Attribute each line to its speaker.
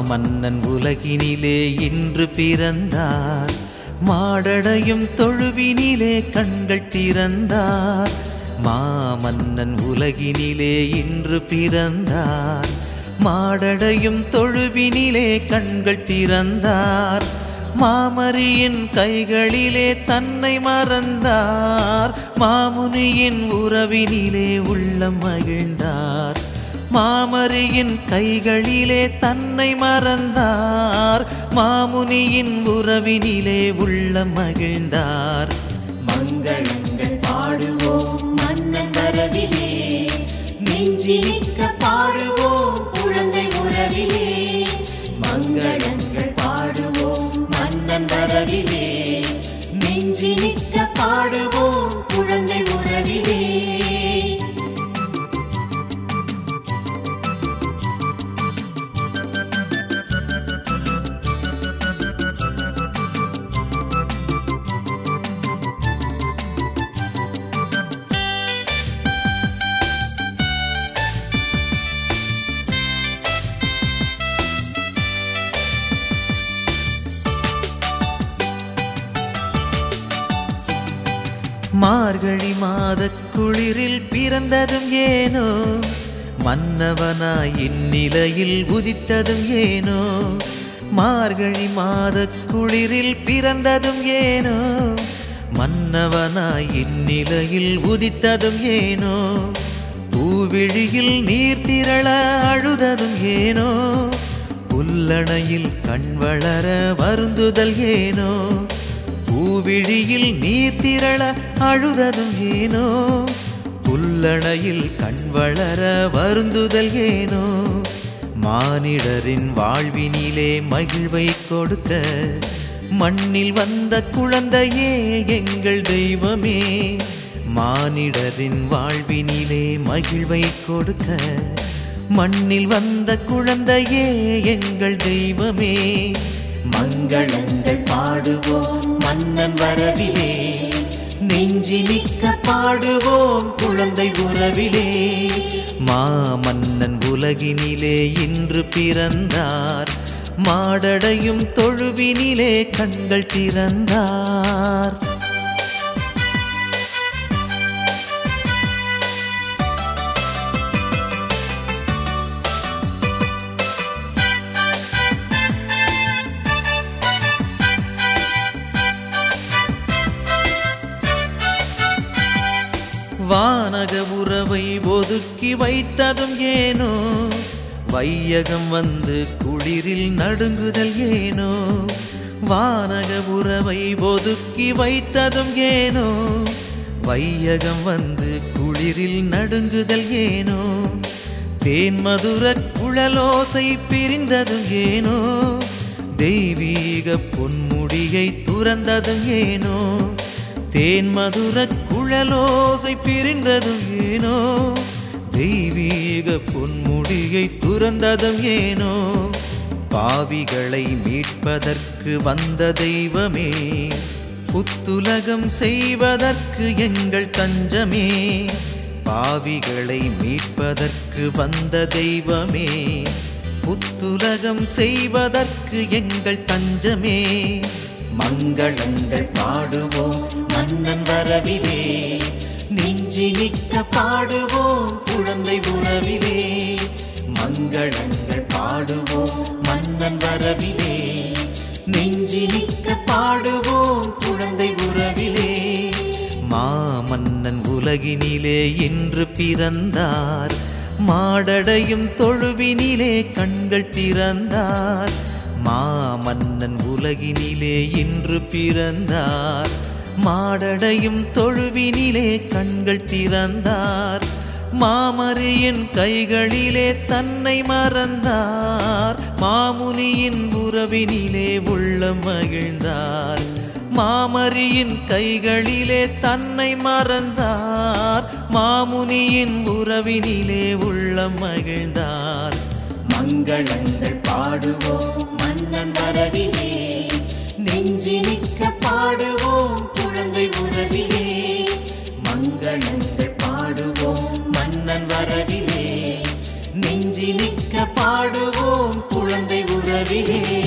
Speaker 1: மாமன்னன் உலகினிலே இன்று பிறந்தார் மாடடையும் தொழுவினிலே கண்கள் திறந்தார் மாமன்னன் உலகினிலே இன்று பிறந்தார் மாடடையும் தொழுவினிலே கண்கள் திறந்தார் மாமரியின் கைகளிலே தன்னை மறந்தார் மாமுனியின் உறவினிலே உள்ளம் மகிழ்ந்தார் மாமரியின் கைகளிலே தன்னை மறந்தார் மாமுனியின் உறவினிலே உள்ளம் மகிழ்ந்தார்
Speaker 2: மங்களங்கள் பாடுவோம் மன்னன் வரவிலே நெஞ்சினிக்க பாடுவோம் குழந்தை உறவிலே மங்களங்கள் பாடுவோம் மன்னன் வரவிலே நெஞ்சினிக்க பாடுவோம் குழந்தை உறவிலே
Speaker 1: மார்கழி மாதக் குளிரில் பிறந்ததும் ஏனோ மன்னவனாய் இந்நிலையில் உதித்ததும் ஏனோ மார்கழி மாதக் குளிரில் பிறந்ததும் ஏனோ மன்னவனாய் இந்நிலையில் உதித்ததும் ஏனோ பூவிழியில் நீர் திரள அழுததும் ஏனோ புல்லணையில் கண் வளர வருந்துதல் ஏனோ பூவிழியில் நீர் திரள அழுததும் ஏனோ புல்லணையில் கண் வளர வருந்துதல் ஏனோ மானிடரின் வாழ்வினிலே மகிழ்வை கொடுக்க மண்ணில் வந்த குழந்தையே எங்கள் தெய்வமே மானிடரின் வாழ்வினிலே மகிழ்வை கொடுக்க மண்ணில் வந்த குழந்தையே எங்கள் தெய்வமே
Speaker 2: மங்களங்கள் பாடுவோம் மன்னன் வரவிலே நெஞ்சினிக்க பாடுவோம் குழந்தை உறவிலே
Speaker 1: மாமன்னன் உலகினிலே இன்று பிறந்தார் மாடடையும் தொழுவினிலே கண்கள் திறந்தார் வானக உறவை ஒதுக்கி வைத்ததும் ஏனோ வையகம் வந்து குளிரில் நடுங்குதல் ஏனோ வானக உறவை ஒதுக்கி வைத்ததும் ஏனோ வையகம் வந்து குளிரில் நடுங்குதல் ஏனோ தேன் மதுர குழலோசை பிரிந்ததும் ஏனோ தெய்வீக பொன்முடியை துறந்ததும் ஏனோ தேன் மதுர குழலோசை பிரிந்ததும் ஏனோ தெய்வீக பொன்முடியை துறந்ததும் ஏனோ பாவிகளை மீட்பதற்கு வந்த தெய்வமே புத்துலகம் செய்வதற்கு எங்கள் தஞ்சமே பாவிகளை மீட்பதற்கு வந்த தெய்வமே புத்துலகம் செய்வதற்கு எங்கள் தஞ்சமே
Speaker 2: மங்களங்கள் பாடுவோம் மன்னன் வரவிலே நெஞ்சினிக்க பாடுவோம் குழந்தை உறவிலே மங்களங்கள் பாடுவோம் மன்னன் வரவிலே நெஞ்சினிக்க பாடுவோம் குழந்தை உறவிலே
Speaker 1: மாமன்னன் உலகினிலே இன்று பிறந்தார் மாடடையும் தொழுவினிலே கண்கள் திறந்தார் மாமன்னன் உலகினிலே இன்று பிறந்தார் மாடடையும் தொழுவினிலே கண்கள் திறந்தார் மாமரியின் கைகளிலே தன்னை மறந்தார் மாமுனியின் உறவினிலே உள்ளம் மகிழ்ந்தார் மாமரியின் கைகளிலே தன்னை மறந்தார் மாமுனியின் உறவினிலே உள்ளம் மகிழ்ந்தார்
Speaker 2: மங்களங்கள் பாடுவோம் மன்னன் வரவிலே நெஞ்சினிக்க பாடுவோம் குழந்தை உறவிலே மங்களங்கள் பாடுவோம் மன்னன் வரவிலே நெஞ்சினிக்க பாடுவோம் குழந்தை உறவிலே உறவிலே